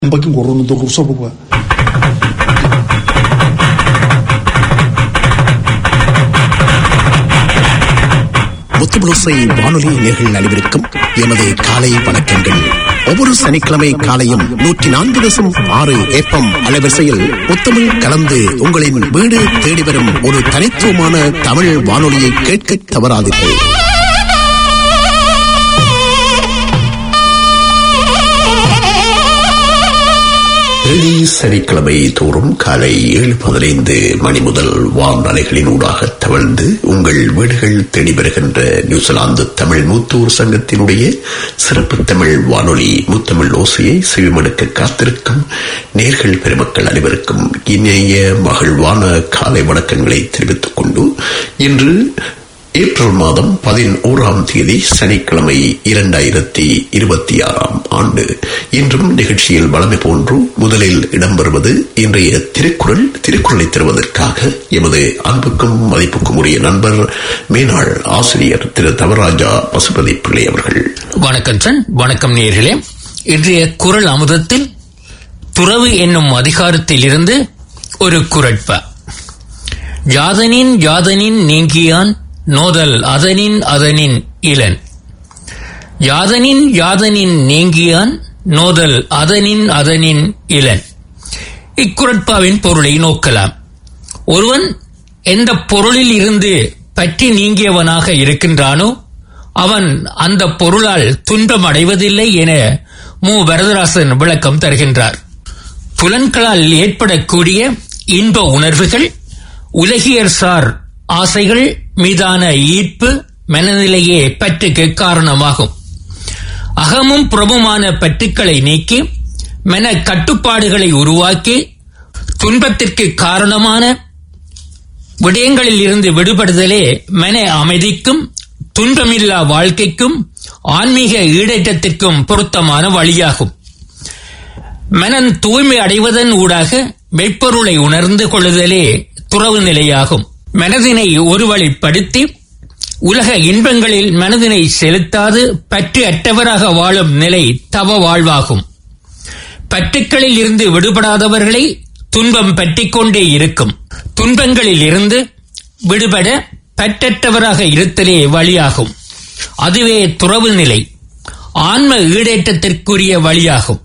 밖에 모르는데 웃어보고 முத்துபுளுசை வானொலி நேர்கள் அனைவருக்கும் எமது காலை வணக்கங்கள் ஒவ்வொரு சனிக்கிழமை காலையும் நூற்றி நான்கு தசம் ஆறு ஏப்பம் அலைவரிசையில் முத்தமிழ் கலந்து உங்களின் வீடு தேடி வரும் ஒரு தனித்துவமான தமிழ் வானொலியை கேட்க தவறாதீர்கள் ஏழு சனிக்கிழமை தோறும் காலை ஏழு பதினைந்து மணி முதல் வானலைகளின் ஊடாக தவழ்ந்து உங்கள் வீடுகள் தேடி வருகின்ற நியூசிலாந்து தமிழ் மூத்தூர் சங்கத்தினுடைய சிறப்பு தமிழ் வானொலி முத்தமிழ் ஓசையை செவிமடுக்க காத்திருக்கும் நேர்கள் பெருமக்கள் அனைவருக்கும் இனிய மகிழ்வான காலை வணக்கங்களை தெரிவித்துக் கொண்டு இன்று ஏப்ரல் மாதம் பதினோராம் தேதி சனிக்கிழமை இரண்டாயிரத்தி இருபத்தி ஆறாம் ஆண்டு இன்றும் நிகழ்ச்சியில் வளமை போன்று முதலில் இடம்பெறுவது இன்றைய திருக்குறள் திருக்குறளை தருவதற்காக எமது அன்புக்கும் மதிப்புக்கும் உரிய நண்பர் மேனாள் ஆசிரியர் திரு தவராஜா பசுபதி பிள்ளை அவர்கள் வணக்கம் சன் வணக்கம் நேர்களே இன்றைய குரல் அமுதத்தில் துறவு என்னும் அதிகாரத்தில் இருந்து ஒரு குரட்ப யாதனின் யாதனின் நீங்கியான் நோதல் அதனின் அதனின் இளன் யாதனின் யாதனின் நீங்கியான் நோதல் அதனின் அதனின் இளன் இக்குரட்பாவின் பொருளை நோக்கலாம் ஒருவன் எந்த பொருளில் இருந்து பற்றி நீங்கியவனாக இருக்கின்றானோ அவன் அந்த பொருளால் துன்பம் அடைவதில்லை என மு வரதராசன் விளக்கம் தருகின்றார் புலன்களால் ஏற்படக்கூடிய இன்ப உணர்வுகள் உலகியர் சார் ஆசைகள் மீதான ஈர்ப்பு மனநிலையே பற்றுக்கு காரணமாகும் அகமும் புறமுமான பற்றுக்களை நீக்கி மன கட்டுப்பாடுகளை உருவாக்கி துன்பத்திற்கு காரணமான விடயங்களில் இருந்து விடுபடுதலே மன அமைதிக்கும் துன்பமில்லா வாழ்க்கைக்கும் ஆன்மீக ஈடேற்றத்திற்கும் பொருத்தமான வழியாகும் மனம் தூய்மை அடைவதன் ஊடாக மெய்ப்பொருளை உணர்ந்து கொள்ளுதலே துறவு நிலையாகும் மனதினை ஒருவழிப்படுத்தி உலக இன்பங்களில் மனதினை செலுத்தாது பற்று அற்றவராக வாழும் நிலை தவ வாழ்வாகும் பற்றுக்களில் இருந்து விடுபடாதவர்களை துன்பம் பற்றிக் கொண்டே இருக்கும் துன்பங்களில் இருந்து விடுபட பற்றற்றவராக இருத்தலே வழியாகும் அதுவே துறவு நிலை ஆன்ம ஈடேற்றத்திற்குரிய வழியாகும்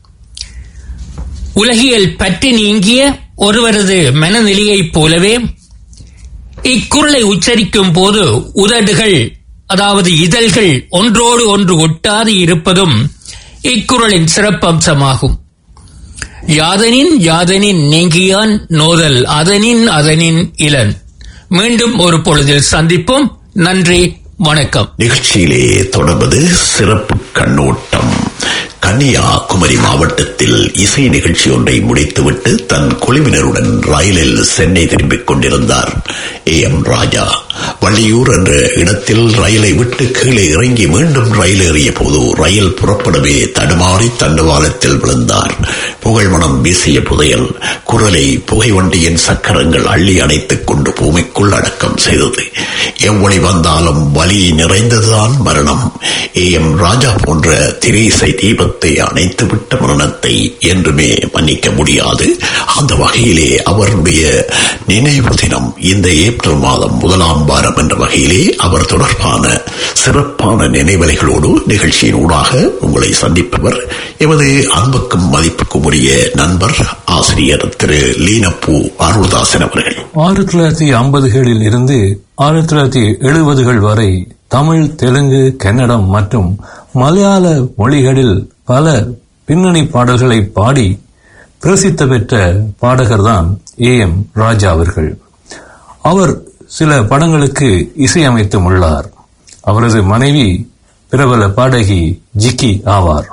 உலகியல் பற்றி நீங்கிய ஒருவரது மனநிலையைப் போலவே இக்குறளை உச்சரிக்கும் போது உதடுகள் அதாவது இதழ்கள் ஒன்றோடு ஒன்று ஒட்டாது இருப்பதும் இக்குறளின் சிறப்பம்சமாகும் யாதனின் யாதனின் நீங்கியான் நோதல் அதனின் அதனின் இளன் மீண்டும் ஒரு பொழுதில் சந்திப்போம் நன்றி வணக்கம் நிகழ்ச்சியிலே தொடர்வது சிறப்பு கண்ணோட்டம் கன்னியாகுமரி மாவட்டத்தில் இசை நிகழ்ச்சி ஒன்றை முடித்துவிட்டு தன் குழுவினருடன் ரயிலில் சென்னை திரும்பிக் கொண்டிருந்தார் ஏ எம் ராஜா வள்ளியூர் என்ற இடத்தில் ரயிலை விட்டு கீழே இறங்கி மீண்டும் ரயில் ஏறிய போது ரயில் புறப்படவே தடுமாறி தண்டவாளத்தில் விழுந்தார் புகழ்மணம் வீசிய புதையல் குரலை புகை வண்டியின் சக்கரங்கள் அள்ளி அணைத்துக் கொண்டு பூமிக்குள் அடக்கம் செய்தது எவ்வளி வந்தாலும் வலி நிறைந்ததுதான் மரணம் ஏ எம் ராஜா போன்ற திரேசை தீபத்தை அணைத்துவிட்ட மரணத்தை என்றுமே மன்னிக்க முடியாது அந்த வகையிலே அவருடைய நினைவு தினம் இந்த ஏப்ரல் மாதம் முதலாம் வாரம் என்ற வகையிலே அவர் தொடர்பான சிறப்பான நினைவலைகளோடு நிகழ்ச்சியின் ஊடாக உங்களை சந்திப்பவர் எமது அன்புக்கும் மதிப்புக்கும் உரிய நண்பர் ஆசிரியர் திரு லீனப்பூ அருள்தாசன் அவர்கள் ஆயிரத்தி தொள்ளாயிரத்தி ஐம்பதுகளில் இருந்து ஆயிரத்தி தொள்ளாயிரத்தி எழுபதுகள் வரை தமிழ் தெலுங்கு கன்னடம் மற்றும் மலையாள மொழிகளில் பல பின்னணி பாடல்களை பாடி பிரசித்த பெற்ற பாடகர்தான் ஏ எம் ராஜா அவர்கள் அவர் சில படங்களுக்கு இசையமைத்தும் உள்ளார் அவரது மனைவி பிரபல பாடகி ஜிக்கி ஆவார்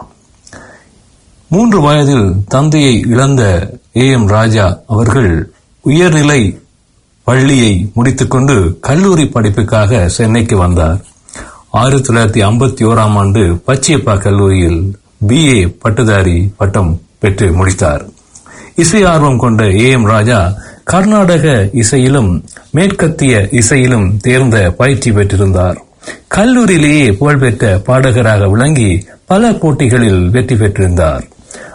மூன்று வயதில் தந்தையை இழந்த ஏ எம் ராஜா அவர்கள் உயர்நிலை பள்ளியை முடித்துக்கொண்டு கல்லூரி படிப்புக்காக சென்னைக்கு வந்தார் ஆயிரத்தி தொள்ளாயிரத்தி ஐம்பத்தி ஓராம் ஆண்டு பச்சியப்பா கல்லூரியில் பிஏ பட்டதாரி பட்டம் பெற்று முடித்தார் இசை ஆர்வம் கொண்ட ஏ எம் ராஜா கர்நாடக இசையிலும் மேற்கத்திய இசையிலும் தேர்ந்த பயிற்சி பெற்றிருந்தார் கல்லூரியிலேயே புகழ்பெற்ற பாடகராக விளங்கி பல போட்டிகளில் வெற்றி பெற்றிருந்தார்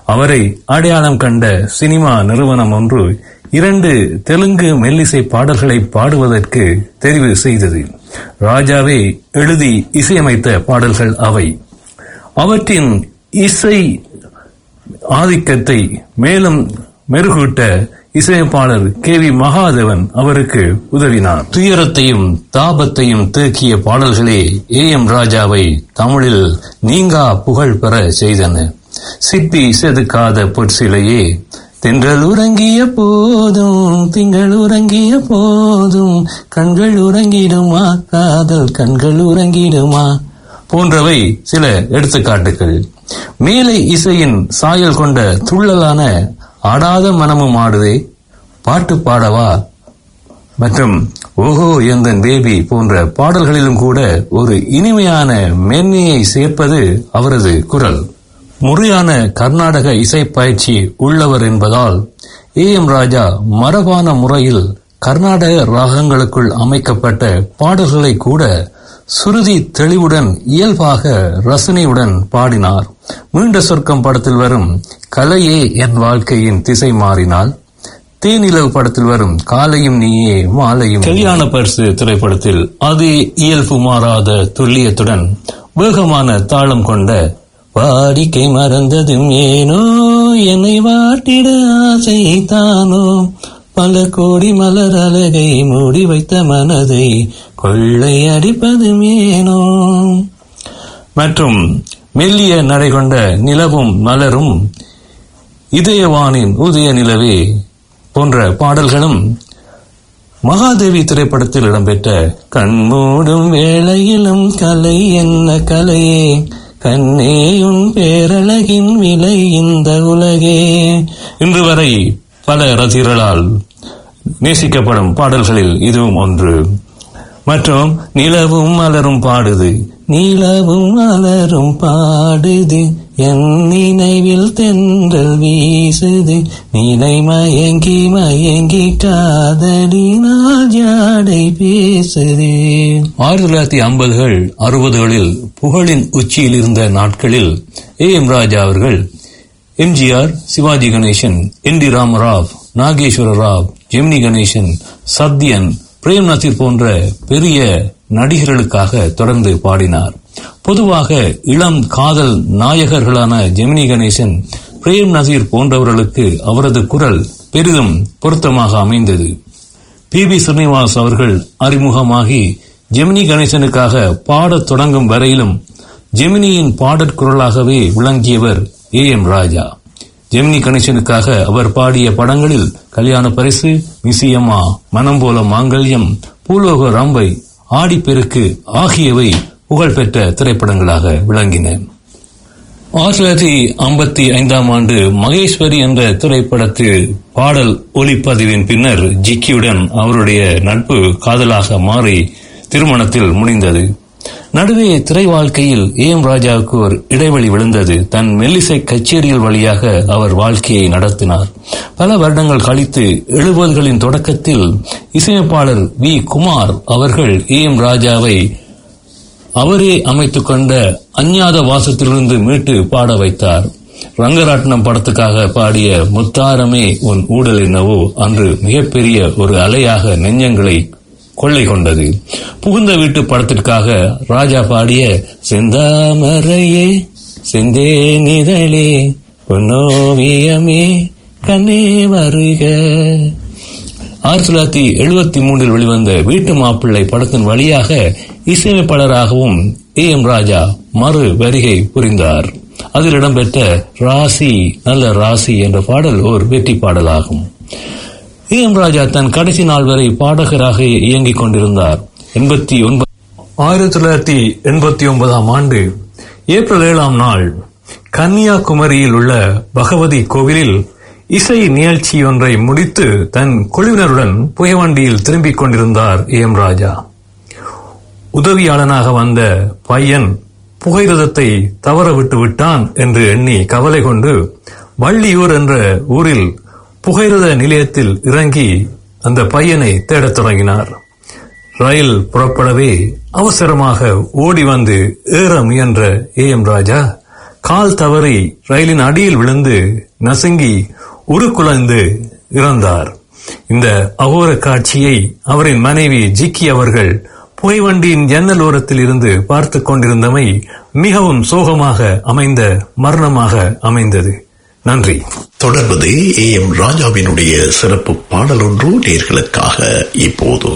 அவரை அடையாளம் கண்ட சினிமா நிறுவனம் ஒன்று இரண்டு தெலுங்கு மெல்லிசை பாடல்களை பாடுவதற்கு தெரிவு செய்தது ராஜாவே எழுதி இசையமைத்த பாடல்கள் அவை அவற்றின் இசை ஆதிக்கத்தை மேலும் மெருகூட்ட இசையமைப்பாளர் கே வி மகாதேவன் அவருக்கு உதவினார் துயரத்தையும் தாபத்தையும் தேக்கிய பாடல்களே ஏ எம் ராஜாவை தமிழில் நீங்கா புகழ் பெற செய்தன சிப்பி செதுக்காத பொற்சிலையே தென்றல் உறங்கிய போதும் திங்கள் உறங்கிய போதும் கண்கள் உறங்கிடுமா காதல் கண்கள் உறங்கிடுமா போன்றவை சில எடுத்துக்காட்டுகள் மேலை இசையின் சாயல் கொண்ட துள்ளலான ஆடாத மனமும் ஆடுதே பாட்டு பாடவா மற்றும் ஓஹோ எந்தன் பேபி போன்ற பாடல்களிலும் கூட ஒரு இனிமையான மென்மையை சேர்ப்பது அவரது குரல் முறையான கர்நாடக இசை பயிற்சி உள்ளவர் என்பதால் ஏ எம் ராஜா மரபான முறையில் கர்நாடக ராகங்களுக்குள் அமைக்கப்பட்ட பாடல்களை கூட சுருதி தெளிவுடன் இயல்பாக ரசனையுடன் பாடினார் மீண்ட சொர்க்கம் படத்தில் வரும் கலையே என் வாழ்க்கையின் திசை மாறினால் தேனிலவு படத்தில் வரும் காலையும் நீயே மாலையும் கல்யாண பரிசு திரைப்படத்தில் அதே இயல்பு மாறாத துல்லியத்துடன் வேகமான தாளம் கொண்ட வாடிக்கை மறந்ததும் ஏனோ என்னை வாட்டிட ஆசை தானோ பல கோடி மலர் அழகை மூடி வைத்த மனதை கொள்ளை அடிப்பதும் ஏனோ மற்றும் மெல்லிய நடை கொண்ட நிலவும் மலரும் இதயவானின் உதய நிலவே போன்ற பாடல்களும் மகாதேவி திரைப்படத்தில் இடம்பெற்ற கண்மூடும் வேளையிலும் கலை என்ன கலையே கண்ணே உன் பேரழகின் விலை இந்த உலகே இன்று வரை பல ரசிகர்களால் நேசிக்கப்படும் பாடல்களில் இதுவும் ஒன்று மற்றும் நிலவும் மலரும் பாடுது நிலவும் மலரும் பாடுது என் நினைவில் தென்றல் வீசுது நினை மயங்கி மயங்கி காதலினால் ஜாடை பேசுது ஆயிரத்தி தொள்ளாயிரத்தி ஐம்பதுகள் அறுபதுகளில் புகழின் உச்சியில் இருந்த நாட்களில் ஏ எம் ராஜா அவர்கள் MGR Sivaji Ganesan N T Ramarao Nageswara Rao Gemini Ganesan Sathyan Prem Nazir போன்ற பெரிய நடிகர்களுக்காக தொடர்ந்து பாடினார் பொதுவாக இளம் காதல் நாயகர்களான ஜெமினி கணேசன் பிரேம் நசீர் போன்றவர்களுக்கு அவரது குரல் பெரிதும் பொருத்தமாக அமைந்தது பி பி ஸ்ரீனிவாஸ் அவர்கள் அறிமுகமாகி ஜெமினி கணேசனுக்காக பாடத் தொடங்கும் வரையிலும் ஜெமினியின் பாடற்குரலாகவே விளங்கியவர் ஏ எம் ராஜா ஜெமினி கணேசனுக்காக அவர் பாடிய படங்களில் கல்யாண பரிசு மிசியம்மா மனம் போல மாங்கல்யம் பூலோக ராம்பை ஆடிப்பெருக்கு ஆகியவை புகழ்பெற்ற திரைப்படங்களாக விளங்கின ஆயிரத்தி தொள்ளாயிரத்தி ஐம்பத்தி ஐந்தாம் ஆண்டு மகேஸ்வரி என்ற திரைப்படத்து பாடல் ஒளிப்பதிவின் பின்னர் ஜிக்கியுடன் அவருடைய நட்பு காதலாக மாறி திருமணத்தில் முடிந்தது நடுவே திரை வாழ்க்கையில் ஏ எம் ராஜாவுக்கு ஒரு இடைவெளி விழுந்தது தன் மெல்லிசை கச்சேரிகள் வழியாக அவர் வாழ்க்கையை நடத்தினார் பல வருடங்கள் கழித்து எழுபதுகளின் தொடக்கத்தில் இசையமைப்பாளர் வி குமார் அவர்கள் ஏ எம் ராஜாவை அவரே அமைத்துக் கொண்ட அஞ்ஞாத வாசத்திலிருந்து மீட்டு பாட வைத்தார் ரங்கராட்னம் படத்துக்காக பாடிய முத்தாரமே உன் ஊடல் என்னவோ அன்று மிகப்பெரிய ஒரு அலையாக நெஞ்சங்களை கொள்ளை கொண்டது புகுந்த வீட்டு படத்திற்காக ராஜா பாடிய செந்தாமரையே செந்தே நிதழே பொன்னோவியமே கண்ணே வருக ஆயிரத்தி தொள்ளாயிரத்தி எழுபத்தி மூன்றில் வெளிவந்த வீட்டு மாப்பிள்ளை படத்தின் வழியாக இசையமைப்பாளராகவும் ஏ எம் ராஜா மறு வருகை புரிந்தார் அதில் இடம்பெற்ற ராசி நல்ல ராசி என்ற பாடல் ஒரு வெற்றி பாடலாகும் ஏ எம் ராஜா தன் கடைசி நாள் வரை பாடகராக இயங்கிக் கொண்டிருந்தார் எண்பத்தி ஒன்பது ஆயிரத்தி தொள்ளாயிரத்தி எண்பத்தி ஒன்பதாம் ஆண்டு ஏப்ரல் ஏழாம் நாள் கன்னியாகுமரியில் உள்ள பகவதி கோவிலில் இசை நிகழ்ச்சி ஒன்றை முடித்து தன் குழுவினருடன் புகைவண்டியில் திரும்பிக் கொண்டிருந்தார் ஏ எம் ராஜா உதவியாளனாக வந்த பையன் புகைரதத்தை தவற விட்டு விட்டான் என்று எண்ணி கவலை கொண்டு வள்ளியூர் என்ற ஊரில் புகைரத நிலையத்தில் இறங்கி அந்த பையனை தேடத் தொடங்கினார் ரயில் புறப்படவே அவசரமாக ஓடி வந்து ஏற முயன்ற ஏ எம் ராஜா கால் தவறி ரயிலின் அடியில் விழுந்து நசுங்கி உருக்குலைந்து இறந்தார் இந்த அகோர காட்சியை அவரின் மனைவி ஜிக்கி அவர்கள் புகைவண்டியின் ஜன்னல் ஓரத்தில் இருந்து பார்த்து கொண்டிருந்தமை மிகவும் சோகமாக அமைந்த மரணமாக அமைந்தது நன்றி தொடர்வது ஏ எம் ராஜாவினுடைய சிறப்பு பாடல் ஒன்று நேர்களுக்காக இப்போது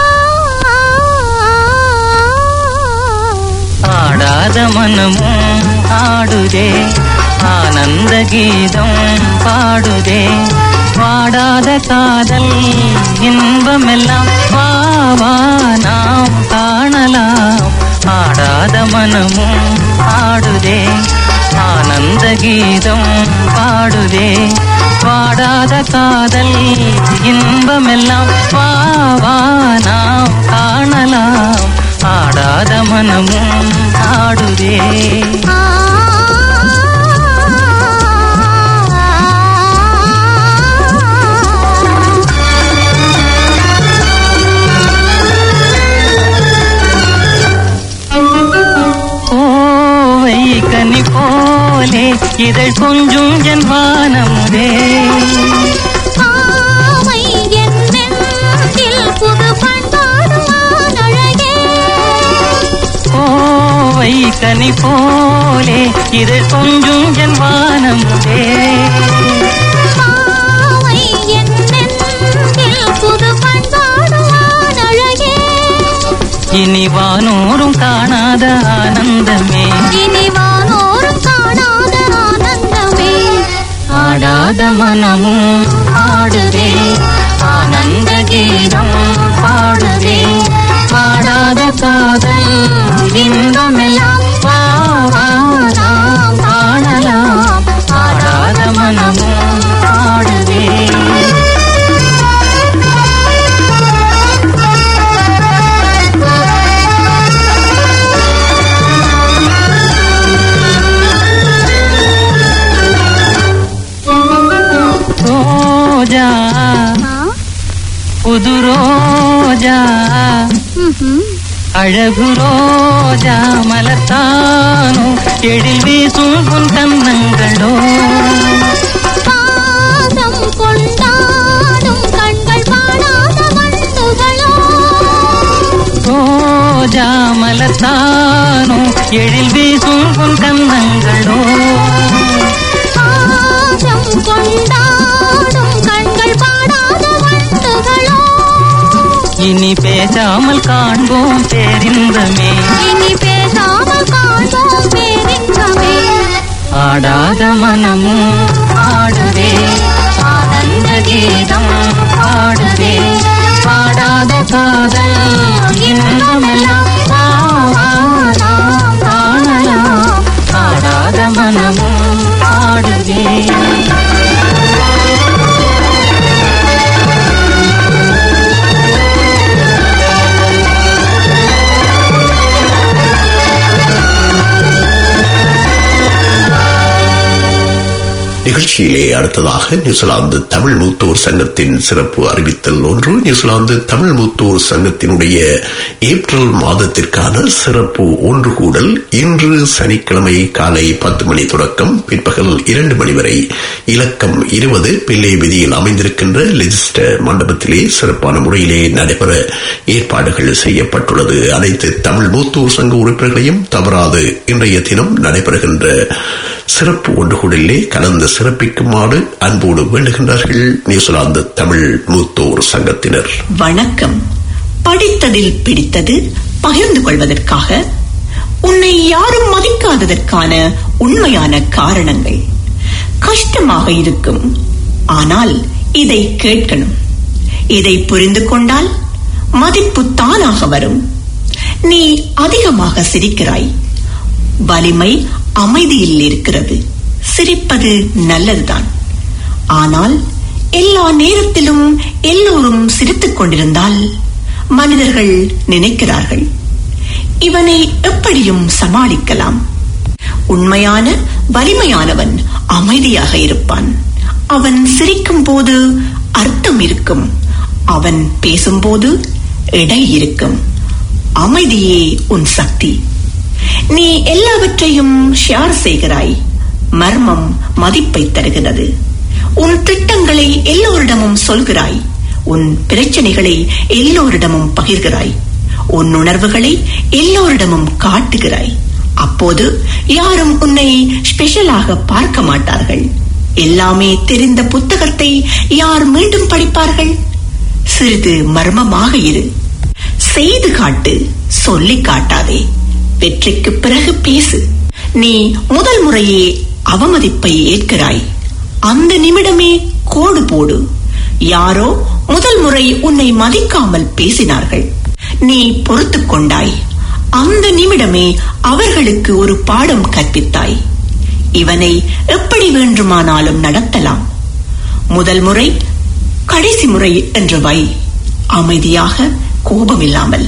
ஆடாத மனமும் ஆடுதே ஆனந்த கீதம் பாடுதே வாடாத காதல் இன்பமெல்லாம் வா வா நாம் காணலாம் ஆடாத மனமும் ஆடுதே ஆனந்த கீதம் பாடுதே வாடாத காதல் இன்பமெல்லாம் வா வா நாம் காணலாம் ஆடாத மனமும் ஆடுதே கோவை கனி போலே இதழ் கொஞ்சும் என் வானமுதே ஆமை என் நெஞ்சில் புது பண்பாடும் அழகே கோவை கனி போலே இதழ் கொஞ்சும் என் வானமுதே ஆமை என் நெஞ்சில் புது பண்பாடும் அழகே இனி வானோரும் காணாத ஆனந்தமே இனி வானோரும் காணாத ஆனந்தமே ஆடாத மனமும் ஆடுதே ஆனந்த கீதம் பாடுதே பாடாத காதல் இன்பமெல்லாம் வா வா நாம் காணலாம் ஆடாத மனமும் ஆடுதே ரோஜா புது ரோஜா அழகு ரோஜா மலர்த்தானோ எழில் வீசும் உன் கன்னங்களோ பாதம் கொண்டாடும் கண்கள் பாடாத வண்டுகளோ ரோஜா மலர்த்தானோ எழில் வீசும் உன் கன்னங்களோ பாதம் கொண்டாடும் கண்கள் பாடாத வண்டுகளோ இனி பேசாமல் காண்போம் பேரின்பமே இனி பேசாமல் காண்போம் பேரின்பமே ஆடாத மனமும் ஆடுதே ஆனந்த கீதம் பாடுதே பாடாத காதல் இன்பமெல்லாம் வா, வா, நாம் காணலாம் ஆடாத மனமும் ஆடுதே நிகழ்ச்சியிலே அடுத்ததாக நியூசிலாந்து தமிழ் மூத்தோர் சங்கத்தின் சிறப்பு அறிவித்தல் ஒன்று நியூசிலாந்து தமிழ் மூத்தோர் சங்கத்தினுடைய ஏப்ரல் மாதத்திற்கான சிறப்பு ஒன்று கூடல் இன்று சனிக்கிழமை காலை பத்து மணி தொடக்கம் பிற்பகல் இரண்டு மணி வரை இலக்கம் இருபது பிள்ளை விதியில் அமைந்திருக்கின்ற லெஜிஸ்டர் மண்டபத்திலே சிறப்பான முறையிலே நடைபெற ஏற்பாடுகள் செய்யப்பட்டுள்ளது அனைத்து தமிழ் மூத்தோர் சங்க உறுப்பினர்களையும் தவறாது இன்றைய தினம் நடைபெறுகின்ற சிறப்பு ஒன்றுகூடலிலே கலந்து சிறப்பிக்குமாறு அன்போடு வேண்டுகின்றார்கள் நியூசிலாந்து தமிழ் மூத்தோர் சங்கத்தினர் வணக்கம் படித்ததில் பிடித்தது பகிர்ந்து கொள்வதற்காக உன்னை யாரும் மதிக்காததற்கான உண்மையான காரணங்கள் கஷ்டமாக இருக்கும் ஆனால் இதை கேட்கணும் இதை புரிந்து கொண்டால் மதிப்பு தானாக வரும் நீ அதிகமாக சிரிக்கிறாய் வலிமை அமைதியில் இருக்கிறது சிரிப்பது நல்லதுதான் ஆனால் எல்லா நேரத்திலும் எல்லோரும் சிரித்துக் கொண்டிருந்தால் மனிதர்கள் நினைக்கிறார்கள் இவனை எப்படியும் சமாளிக்கலாம் உண்மையான வலிமையானவன் அமைதியாக இருப்பான் அவன் சிரிக்கும் போது அர்த்தம் இருக்கும் அவன் பேசும்போது எடை இருக்கும் அமைதியே உன் சக்தி நீ எல்லாவற்றையும் ஷேர் செய்கிறாய் மர்மம் மதிப்பை தருகிறது உன் திட்டங்களை எல்லோரிடமும் சொல்கிறாய் உன் பிரச்சனைகளை எல்லோரிடமும் பகிர்கிறாய் உன் உணர்வுகளை எல்லோரிடமும் காட்டுகிறாய் அப்போது யாரும் உன்னை ஸ்பெஷலாக பார்க்க மாட்டார்கள் எல்லாமே தெரிந்த புத்தகத்தை யார் மீண்டும் படிப்பார்கள் சிறிது மர்மமாக இரு செய்து காட்டு சொல்லிக் காட்டாதே வெற்றிக்கு பிறகு பேசு நீ முதல் முறையே அவமதிப்பை ஏற்கிறாய் அந்த நிமிடமே கோடு போடு யாரோ முதல் முறை உன்னை மதிக்காமல் பேசினார்கள் நீ பொறுத்துக் கொண்டாய் அந்த நிமிடமே அவர்களுக்கு ஒரு பாடம் கற்பித்தாய் இவனை எப்படி வேண்டுமானாலும் நடத்தலாம் முதல் முறை கடைசி முறை என்று வை அமைதியாக கோபமில்லாமல்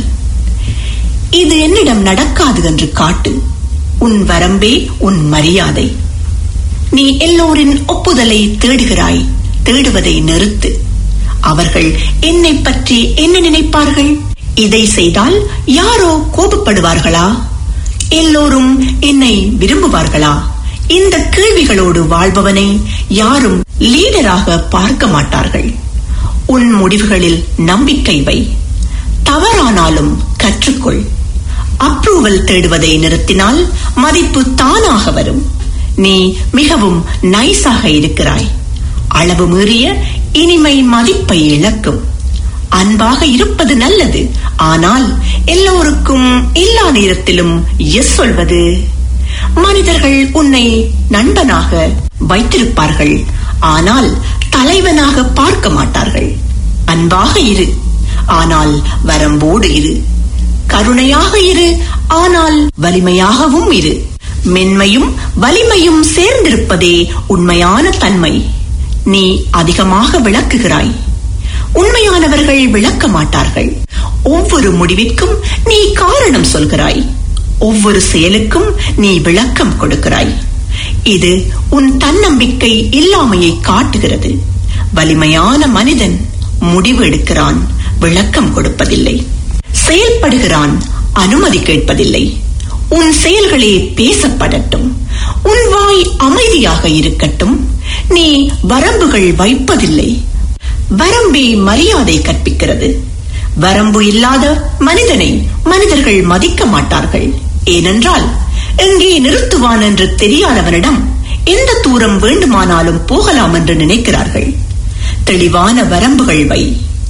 இது என்னிடம் நடக்காது என்று காட்டு உன் வரம்பே உன் மரியாதை நீ எல்லோரின் ஒப்புதலை தேடுகிறாய் தேடுவதை நிறுத்து அவர்கள் என்னை பற்றி என்ன நினைப்பார்கள் இதை செய்தால் யாரோ கோபப்படுவார்களா எல்லோரும் என்னை விரும்புவார்களா இந்த கேள்விகளோடு வாழ்பவனை யாரும் லீடராக பார்க்க மாட்டார்கள் உன் முடிவுகளில் நம்பிக்கை வை தவறானாலும் கற்றுக்கொள் அப்ரூவல் தேடுவதை நிறுத்தினால் மதிப்பு தானாக வரும் நீ மிகவும் நைஸாக இருக்கிறாய் அளவு மீறிய இனிமை மதிப்பை இழக்கும் அன்பாக இருப்பது நல்லது ஆனால் எல்லோருக்கும் எல்லா நேரத்திலும் எஸ் சொல்வது மனிதர்கள் உன்னை நண்பனாக வைத்திருப்பார்கள் ஆனால் தலைவனாக பார்க்க மாட்டார்கள் அன்பாக இரு ஆனால் வரம்போடு இரு கருணையாக இரு ஆனால் வலிமையாகவும் இரு மென்மையும் வலிமையும் சேர்ந்திருப்பதே உண்மையான தன்மை நீ அதிகமாக விளக்குகிறாய் உண்மையானவர்கள் விளக்க மாட்டார்கள் ஒவ்வொரு முடிவிற்கும் நீ காரணம் சொல்கிறாய் ஒவ்வொரு செயலுக்கும் நீ விளக்கம் கொடுக்கிறாய் இது உன் தன்னம்பிக்கை இல்லாமையை காட்டுகிறது வலிமையான மனிதன் முடிவு எடுக்கிறான் விளக்கம் கொடுப்பதில்லை செயல்படுகிறான் அனுமதி கேட்பதில்லை உன் செயல்களே பேசப்படட்டும் உன் வாய் அமைதியாக இருக்கட்டும் நீ வரம்புகள் வைப்பதில்லை வரம்பே மரியாதை கற்பிக்கிறது வரம்பு இல்லாத மனிதனை மனிதர்கள் மதிக்க மாட்டார்கள் ஏனென்றால் எங்கே நிறுத்துவான் என்று தெரியாதவனிடம் எந்த தூரம் வேண்டுமானாலும் போகலாம் என்று நினைக்கிறார்கள் தெளிவான வரம்புகள் வை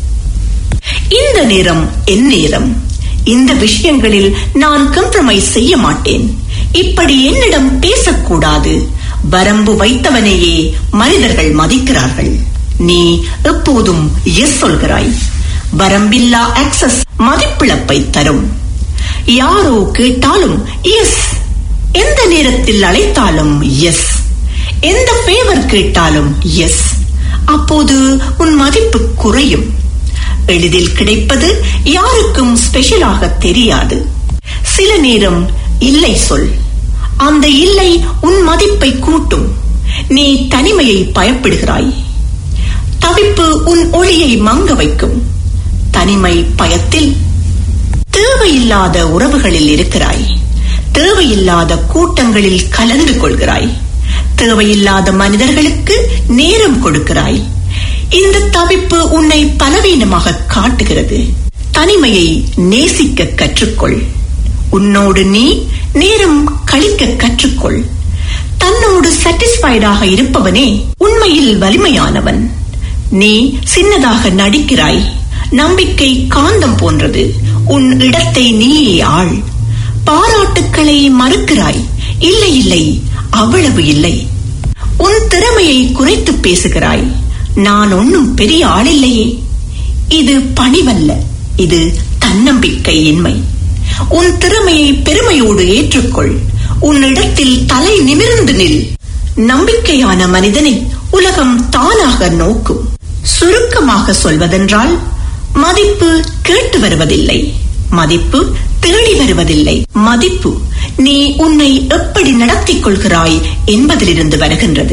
இந்த நேரம் என் நேரம் இந்த விஷயங்களில் நான் கம்ப்ரமைஸ் செய்ய மாட்டேன் இப்படி என்னிடம் பேசக்கூடாது வரம்பு வைத்தவனையே மனிதர்கள் மதிக்கிறார்கள் நீ எப்போதும் எஸ் சொல்கிறாய் வரம்பில்லா ஆக்சஸ் மதிப்பிழப்பை தரும் யாரோ கேட்டாலும் எஸ் எந்த நேரத்தில் அழைத்தாலும் எஸ் எந்த ஃபேவர் கேட்டாலும் எஸ் அப்போது உன் மதிப்பு குறையும் எளிதில் கிடைப்பது யாருக்கும் ஸ்பெஷலாக தெரியாது சில நேரம் இல்லை சொல் அந்த இல்லை உன் மதிப்பை கூட்டும் நீ தனிமையை பயப்படுகிறாய் தவிப்பு உன் ஒளியை மங்க வைக்கும் தனிமை பயத்தில் தேவையில்லாத உறவுகளில் இருக்கிறாய் தேவையில்லாத கூட்டங்களில் கலந்து கொள்கிறாய் தேவையில்லாத மனிதர்களுக்கு நேரம் கொடுக்கிறாய் இந்த தவிப்பு உன்னை பலவீனமாக காட்டுகிறது தனிமையை நேசிக்க கற்றுக்கொள் உன்னோடு நீ நேரம் கழிக்க கற்றுக்கொள் தன்னோடு சாட்டிஸ்பைடாக இருப்பவனே உண்மையில் வலிமையானவன் நீ சின்னதாக நடிக்கிறாய் நம்பிக்கை காந்தம் போன்றது உன் இடத்தை நீயே ஆள் பாராட்டுக்களை மறுக்கிறாய் இல்லை இல்லை அவ்வளவு இல்லை உன் திறமையை குறைத்து பேசுகிறாய் நான் ஒன்னும் பெரிய ஆளில்லையே இது பணிவல்ல இது தன்னம்பிக்கையின்மை உன் திறமையை பெருமையோடு ஏற்றுக்கொள் உன் இடத்தில் தலை நிமிர்ந்து நில் நம்பிக்கையான மனிதனை உலகம் தானாக நோக்கும் சுருக்கமாக சொல்வதென்றால் மதிப்பு கேட்டு வருவதில்லை மதிப்பு தேடி வருவதில்லை மதிப்பு நீ உன்னை எப்படி நடத்திக் கொள்கிறாய் என்பதிலிருந்து வருகின்றது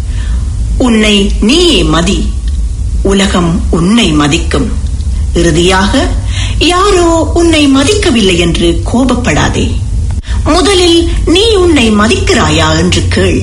உன்னை நீயே மதி உலகம் உன்னை மதிக்கும் இறுதியாக யாரோ உன்னை மதிக்கவில்லை என்று கோபப்படாதே முதலில் நீ உன்னை மதிக்கிறாயா என்று கேள்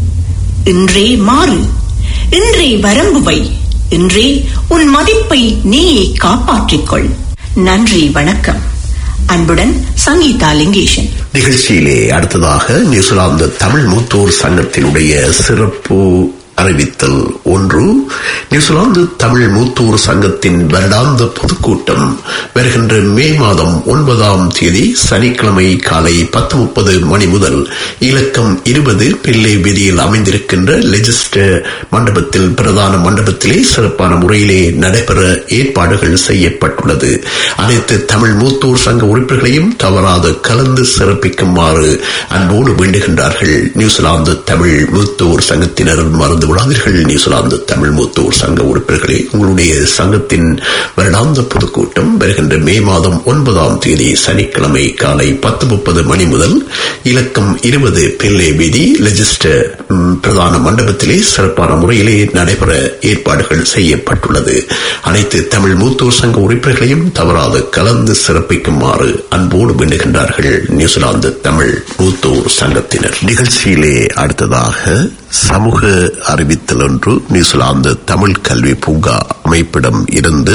இன்றே மாறு இன்றே வரம்பு வை இன்றே உன் மதிப்பை நீயே காப்பாற்றிக்கொள் நன்றி வணக்கம் அன்புடன் சங்கீதா லிங்கேஷன் நிகழ்ச்சியிலே அடுத்ததாக நியூசிலாந்து தமிழ் மூத்தோர் சங்கத்தினுடைய சிறப்பு அறிவித்தல் ஒன்று நியூசிலாந்து தமிழ் மூத்தோர் சங்கத்தின் வருடாந்த பொதுக்கூட்டம் வருகின்ற மே மாதம் ஒன்பதாம் தேதி சனிக்கிழமை காலை பத்து முப்பது மணி முதல் இலக்கம் இருபது பிள்ளை வீதியில் அமைந்திருக்கின்ற லெஜிஸ்டர் மண்டபத்தில் பிரதான மண்டபத்திலே சிறப்பான முறையிலே நடைபெற ஏற்பாடுகள் செய்யப்பட்டுள்ளது அனைத்து தமிழ் மூத்தோர் சங்க உறுப்பினர்களையும் தவறாது கலந்து சிறப்பிக்குமாறு அன்போடு வேண்டுகின்றார்கள் நியூசிலாந்து தமிழ் மூத்தோர் சங்கத்தினர் மறந்து விடாதீர்கள் நியூசிலாந்து தமிழ் மூத்தோர் சங்க உறுப்பினர்களே உங்களுடைய சங்கத்தின் வருடாந்த பொதுக்கூட்டம் வருகின்ற மே மாதம் ஒன்பதாம் தேதி சனிக்கிழமை காலை பத்து முப்பது மணி முதல் இலக்கம் இருபது பிள்ளை வீதி லெஜிஸ்டர் ம், பிரதான மண்டபத்திலே சிறப்பான முறையிலே நடைபெற ஏற்பாடுகள் செய்யப்பட்டுள்ளது அனைத்து தமிழ் மூத்தோர் சங்க உறுப்பினர்களையும் தவறாது கலந்து சிறப்பிக்குமாறு அன்போடு வேண்டுகின்றார்கள் நியூசிலாந்து தமிழ் மூத்தோர் சங்கத்தினர் நிகழ்ச்சியிலே அடுத்ததாக சமூக அறிவித்தல் ஒன்று நியூசிலாந்து தமிழ் கல்வி பூங்கா அமைப்பிடம் இருந்து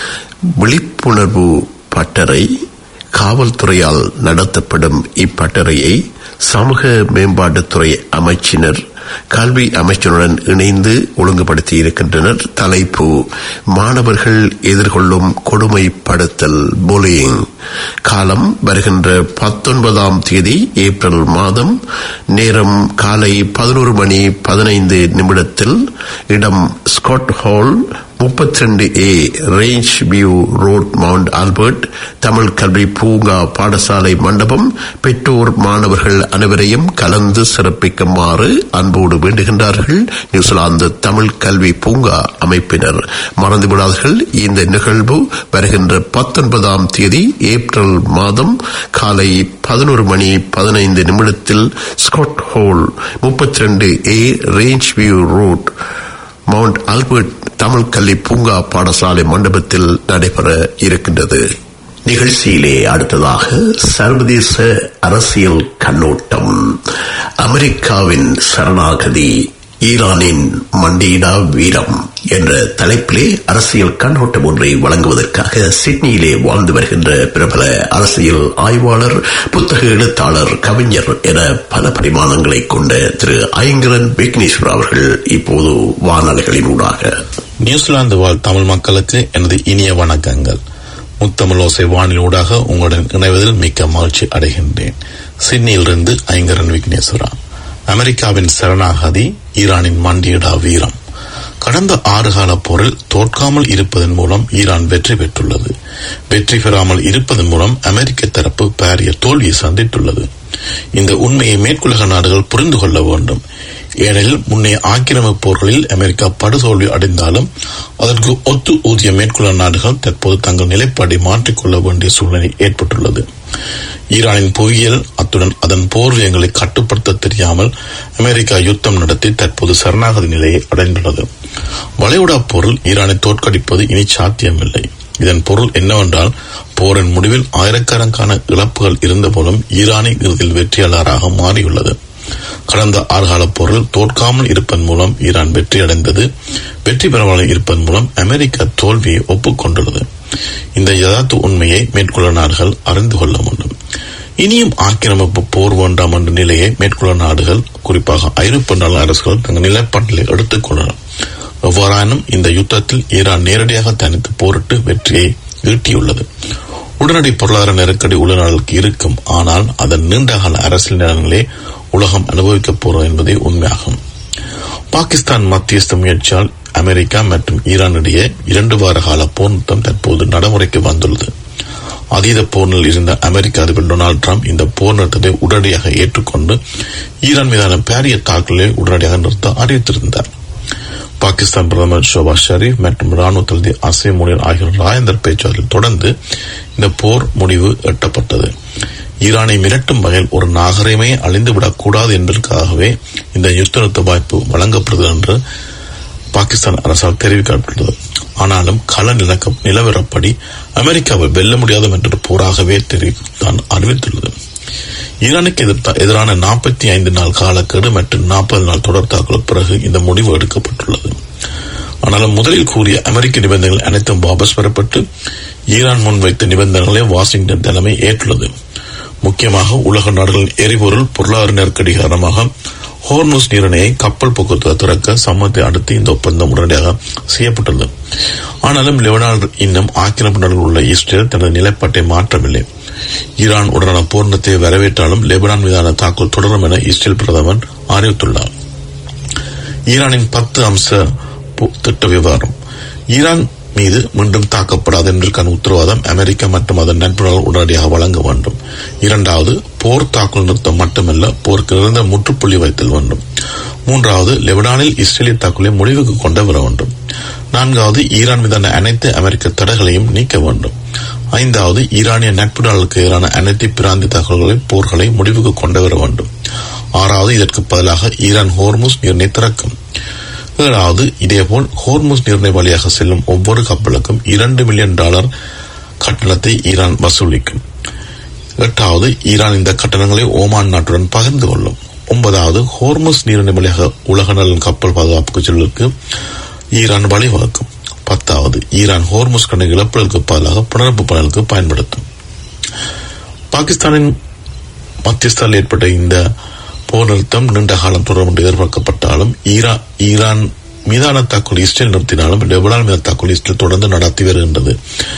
விழிப்புணர்வு பட்டறை காவல்துறையால் நடத்தப்படும் இப்பட்டறையை சமூக மேம்பாட்டுத்துறை அமைச்சினர் கல்வி அமைச்சருடன் இணைந்து ஒழுங்குபடுத்தி இருக்கின்றனர் தலைப்பு மாணவர்கள் எதிர்கொள்ளும் கொடுமைப்படுத்தல் புலியிங் காலம் வருகின்ற பத்தொன்பதாம் தேதி ஏப்ரல் மாதம் நேரம் காலை பதினோரு மணி பதினைந்து நிமிடத்தில் இடம் ஸ்காட் ஹால் முப்பத்தி ரெண்டு A Range View Road Mount Albert Tamil கல்வி பூங்கா பாடசாலை மண்டபம் பெற்றோர் மாணவர்கள் அனைவரையும் கலந்து சிறப்பிக்குமாறு அன்போடு வேண்டுகின்றார்கள் நியூசிலாந்து தமிழ் கல்வி பூங்கா அமைப்பினர் மறந்துவிடாதீர்கள் இந்த நிகழ்வு வருகின்ற பத்தொன்பதாம் தேதி ஏப்ரல் மாதம் காலை பதினோரு மணி பதினைந்து நிமிடத்தில் ஸ்காட் ஹோல் முப்பத்தி ரெண்டு A Range View Road Mount Albert Tamil கல்வி பூங்கா பாடசாலை மண்டபத்தில் நடைபெற இருக்கின்றது நிகழ்ச்சியிலே அடுத்ததாக சர்வதேச அரசியல் கண்ணோட்டம் அமெரிக்காவின் சரணாகதி ஈரானின் மண்டியிடா வீரம் என்ற தலைப்பிலே அரசியல் கண்ணோட்டம் ஒன்றை வழங்குவதற்காக சிட்னியிலே வாழ்ந்து வருகின்ற பிரபல அரசியல் ஆய்வாளர் புத்தக எழுத்தாளர் கவிஞர் என பல பரிமாணங்களை கொண்ட திரு ஐங்கரன் விக்னேஸ்வர் அவர்கள் இப்போது வானொலிகளின் ஊடாக நியூசிலாந்து வாழ் தமிழ் மக்களுக்கு எனது இனிய வணக்கங்கள் முத்தமிழோசை வானில் ஊடாக உங்களுடன் இணைவதில் மிக்க மகிழ்ச்சி அடைகின்றேன் சிட்னியிலிருந்து ஐங்கரன் விக்னேஸ்வரா அமெரிக்காவின் சரணாகதி ஈரானின் மண்டியிடா வீரம் கடந்த ஆறு கால போரில் தோற்காமல் இருப்பதன் மூலம் ஈரான் வெற்றி பெற்றுள்ளது வெற்றி பெறாமல் இருப்பதன் மூலம் அமெரிக்க தரப்பு பாரிய தோல்வியை சந்தித்துள்ளது இந்த உண்மையை மேற்குலக நாடுகள் புரிந்து கொள்ள வேண்டும் ஏனெனில் முன்னைய ஆக்கிரமிப்பு போர்களில் அமெரிக்கா படுதோல்வி அடைந்தாலும் அதற்கு ஒத்து ஊதிய மேற்குலக நாடுகள் தற்போது தங்கள் நிலைப்பாட்டை மாற்றிக்கொள்ள வேண்டிய சூழ்நிலை ஏற்பட்டுள்ளது ஈரானின் புவியியல் அத்துடன் அதன் போர் வியங்களை கட்டுப்படுத்த தெரியாமல் அமெரிக்கா யுத்தம் நடத்தி தற்போது சரணாகதி நிலையை அடைந்துள்ளது வளைகுடா போரில் ஈரானை தோற்கடிப்பது இனி சாத்தியமில்லை இதன் பொருள் என்னவென்றால் போரின் முடிவில் ஆயிரக்கணக்கான இழப்புகள் இருந்தபோதும் ஈரானின் இறுதியில் வெற்றியாளராக மாறியுள்ளது கடந்த ஆறுகால போரில் தோற்காமல் இருப்பதன் மூலம் ஈரான் வெற்றி அடைந்தது வெற்றி பெறாமல் இருப்பதன் மூலம் அமெரிக்கா தோல்வியை ஒப்புக்கொண்டுள்ளது இந்த யதார்த்த உண்மையை மேற்குள்ள நாடுகள் அறிந்து கொள்ள வேண்டும் இனியும் ஆக்கிரமிப்பு போர் வேண்டாம் என்ற நிலையை மேற்குள்ள நாடுகள் குறிப்பாக ஐரோப்பிய நாடு அரசுகள் தங்கள் நிலைப்பாட்டில் எடுத்துக் கொள்ளலாம் எவ்வாறாயினும் இந்த யுத்தத்தில் ஈரான் நேரடியாக தனித்து போரிட்டு வெற்றியை ஈட்டியுள்ளது உடனடி பொருளாதார நெருக்கடி உள்ள நாடுகளுக்கு இருக்கும் ஆனால் அதன் நீண்டகால அரசியல் நிலங்களே உலகம் அனுபவிக்கப் போறோம் என்பதே உண்மையாகும் பாகிஸ்தான் மத்தியஸ்த முயற்சியால் அமெரிக்கா மற்றும் ஈரான் இடையே இரண்டு வார கால போர் நிறுத்தம் தற்போது நடைமுறைக்கு வந்துள்ளது அதீத போரில் இருந்த அமெரிக்க அதிபர் டொனால்டு டிரம்ப் இந்த போர் நிறுத்தத்தை உடனடியாக ஏற்றுக்கொண்டு ஈரான் மீதான பாரிய தாக்குதலை உடனடியாக நிறுத்த அறிவித்திருந்தார் பாகிஸ்தான் பிரதமர் ஷோபாஸ் ஷரீப் மற்றும் ராணுவ தளபதி அசீம் முனிர் ஆகியோர் ராயந்தர் பேச்சுவார்த்தையில் தொடர்ந்து இந்த போர் முடிவு எட்டப்பட்டது ஈரானை மிரட்டும் வகையில் ஒரு நாகரிகமே அழிந்துவிடக் கூடாது என்பதற்காகவே இந்த யுத்த நிறுத்த வாய்ப்பு வழங்கப்படுகிறது என்று பாகிஸ்தான் அரசால் தெரிவிக்கப்பட்டுள்ளது ஆனாலும் கள நிலக்க நிலவரப்படி அமெரிக்காவை வெல்ல முடியாது என்ற போராகவே தெரிவித்தான் அறிவித்துள்ளது ஈரானுக்கு எதிர்த்த எதிரான நாற்பத்தி ஐந்து நாள் காலக்கெடு மற்றும் நாற்பது நாள் தொடர் தாக்குதலுக்கு பிறகு இந்த முடிவு எடுக்கப்பட்டுள்ளது ஆனாலும் முதலில் கூறிய அமெரிக்க நிபந்தனைகள் அனைத்தும் வாபஸ் பெறப்பட்டு ஈரான் முன்வைத்த நிபந்தனைகளை வாஷிங்டன் தலைமை ஏற்றுள்ளது முக்கியமாக உலக நாடுகளின் எரிபொருள் பொருளாதார நெருக்கடி காரணமாக ஹோர்முஸ் நீரிணையை கப்பல் போக்குவரத்து திறக்க சம்மத்தை அடுத்து இந்த ஒப்பந்தம் உடனடியாக செய்யப்பட்டது ஆனாலும் லெபனான் இன்னும் ஆக்கிரமிப்பு நாடுகள் உள்ள இஸ்ரேல் தனது நிலைப்பாட்டை மாற்றவில்லை ஈரான் உடனான பூர்ணத்தை வரவேற்றாலும் லெபனான் மீதான தாக்குதல் தொடரும் என இஸ்ரேல் பிரதமர் அறிவித்துள்ளார் ஈரானின் பத்து அம்ச பு- திட்ட விவகாரம் ஈரான் மீது மீண்டும் தாக்கப்படாது என்பதற்கான உத்தரவாதம் அமெரிக்கா மற்றும் அதன் நண்பர்கள் உடனடியாக வழங்க வேண்டும் இரண்டாவது போர் தாக்குதல் நிறுத்தம் மட்டுமல்ல போருக்கு நிரந்தர முற்றுப்புள்ளி வைத்தல் வேண்டும் மூன்றாவது லெபனானில் இஸ்ரேலிய தாக்குதலை முடிவுக்கு கொண்டு வர வேண்டும் நான்காவது ஈரான் மீதான அனைத்து அமெரிக்க தடைகளையும் நீக்க வேண்டும் ஐந்தாவது ஈரானிய நட்பு நாடுகளுக்கு எதிரான அனைத்து பிராந்திய தாக்குதல்களை போர்களை முடிவுக்கு கொண்டு வர வேண்டும் ஆறாவது இதற்கு பதிலாக ஈரான் ஹோர்முஸ் நீரினை திறக்கும் ஏழாவது இதேபோல் ஹோர்முஸ் நீர்நிலை வழியாக செல்லும் ஒவ்வொரு கப்பலுக்கும் இரண்டு மில்லியன் டாலர் கட்டணத்தை ஈரான் வசூலிக்கும் எட்டாவது ஈரான் இந்த கட்டணங்களை ஓமான் நாட்டுடன் பகிர்ந்து கொள்ளும் ஒன்பதாவது ஹோர்முஸ் நீரிணை வழியாக உலக நலன் கப்பல் பாதுகாப்புக்கு செல்வதற்கு ஈரான் வழிவகுக்கும் பத்தாவது ஈரான் ஹோர்முஸ் கடனை இழப்புகளுக்கு பதிலாக புனரப்பு பணிகளுக்கு பயன்படுத்தும் பாகிஸ்தானின் மத்தியஸ்தால் ஏற்பட்ட இந்த போர் நிறுத்தம் நீண்ட காலம் தொடரும் என்று எதிர்பார்க்கப்பட்டாலும் ஈரா ஈரான் மீதான தாக்குதல் இஸ்ரேல் நிறுத்தினாலும் லெபனான் மீதான தாக்குதல் இஸ்ரேல் தொடர்ந்து நடத்தி வருகின்றது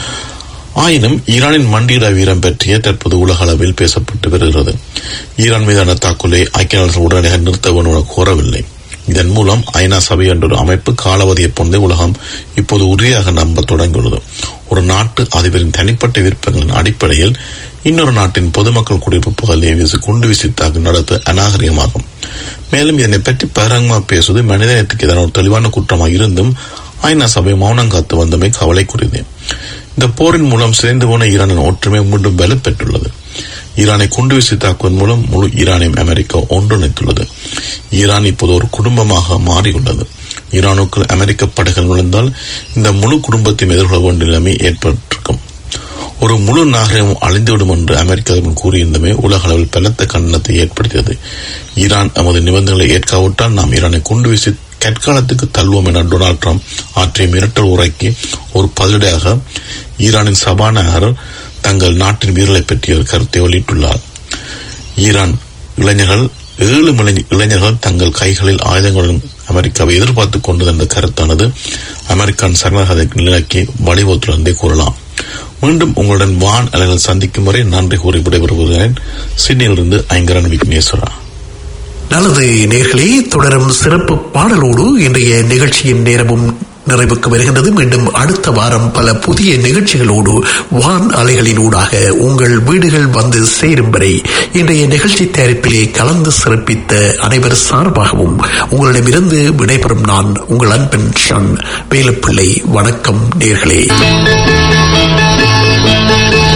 ஆயினும் ஈரானின் மண்டியிட வீரம் பற்றிய தற்போது உலக அளவில் பேசப்பட்டு வருகிறது ஈரான் மீதான தாக்குதலை ஐக்கிய நாடுகள் உடனடியாக நிறுத்த வேண்டும் என கோரவில்லை இதன் மூலம் ஐநா சபை என்ற ஒரு அமைப்பு காலவதியை போன்றே உலகம் இப்போது உறுதியாக நம்ப தொடங்கியுள்ளது ஒரு நாட்டு அதிபரின் தனிப்பட்ட விருப்பங்களின் அடிப்படையில் இன்னொரு நாட்டின் பொதுமக்கள் குடியிருப்பு பகுதியை வீசி குண்டு வீசி தாக்கு நடத்த அநாகரிகமாகும் மேலும் இதனை பற்றி பகிரங்கமாக பேசுவது மனிதநேயத்துக்கு எதிரான ஒரு தெளிவான குற்றமாக இருந்தும் ஐநா சபை மௌனம் காத்து வந்தமை கவலைக்குரியது இந்த போரின் மூலம் சிதைந்து போன ஈரானின் ஒற்றுமை மீண்டும் வலுப்பெற்றுள்ளது ஈரானை குண்டு வீசி தாக்குவதன் மூலம் முழு ஈரானையும் அமெரிக்கா ஒன்றிணைத்துள்ளது ஈரான் இப்போது ஒரு குடும்பமாக மாறியுள்ளது ஈரானுக்குள் அமெரிக்க படைகள் நுழைந்தால் இந்த முழு குடும்பத்தையும் எதிர்கொள்ள வேண்டிய நிலைமை ஏற்பட்டிருக்கும் ஒரு முழு நாகரிகம் அழிந்துவிடும் என்று அமெரிக்காவின் கூறியிருந்தமே உலக அளவில் பலத்த கண்டனத்தை ஏற்படுத்தியது ஈரான் நமது நிபந்தனைகளை ஏற்காவிட்டால் நாம் ஈரானை குண்டு வீசி கற்காலத்துக்கு தள்ளுவோம் என டொனால்ட் ட்ரம்ப் ஆற்றிய மிரட்டல் உரைக்கு ஒரு பதிலடியாக ஈரானின் சபாநாயகர் தங்கள் நாட்டின் வீரர்களை பற்றிய ஒரு கருத்தை வெளியிட்டுள்ளார் ஈரான் இளைஞர்கள் ஏழு இளைஞ- இளைஞர்கள் தங்கள் கைகளில் ஆயுதங்களுடன் அமெரிக்காவை எதிர்பார்த்துக் கொண்டது என்ற கருத்தானது அமெரிக்கான் சரணாகதை நிலைக்கு வழிவகுத்துள்ளதை கூறலாம் மீண்டும் உங்களுடன் வான் அலைகள் சந்திக்கும் வரை நன்றி கூறி விடைபெறுகிறேன் சிட்னியிலிருந்து ஐங்கரன் விக்னேஸ்வரா நல்லது நேர்களே தொடரும் சிறப்பு பாடலோடு இன்றைய நிகழ்ச்சியின் நேரமும் நிறைவுக்கு வருகின்றது மீண்டும் அடுத்த வாரம் பல புதிய நிகழ்ச்சிகளோடு வான் அலைகளினூடாக உங்கள் வீடுகள் வந்து சேரும் வரை இன்றைய நிகழ்ச்சி தயாரிப்பிலே கலந்து சிறப்பித்த அனைவர் சார்பாகவும் உங்களிடமிருந்து விடைபெறும் நான் உங்கள் அன்பன் ஷன் வேலுப்பிள்ளை வணக்கம் நேர்களே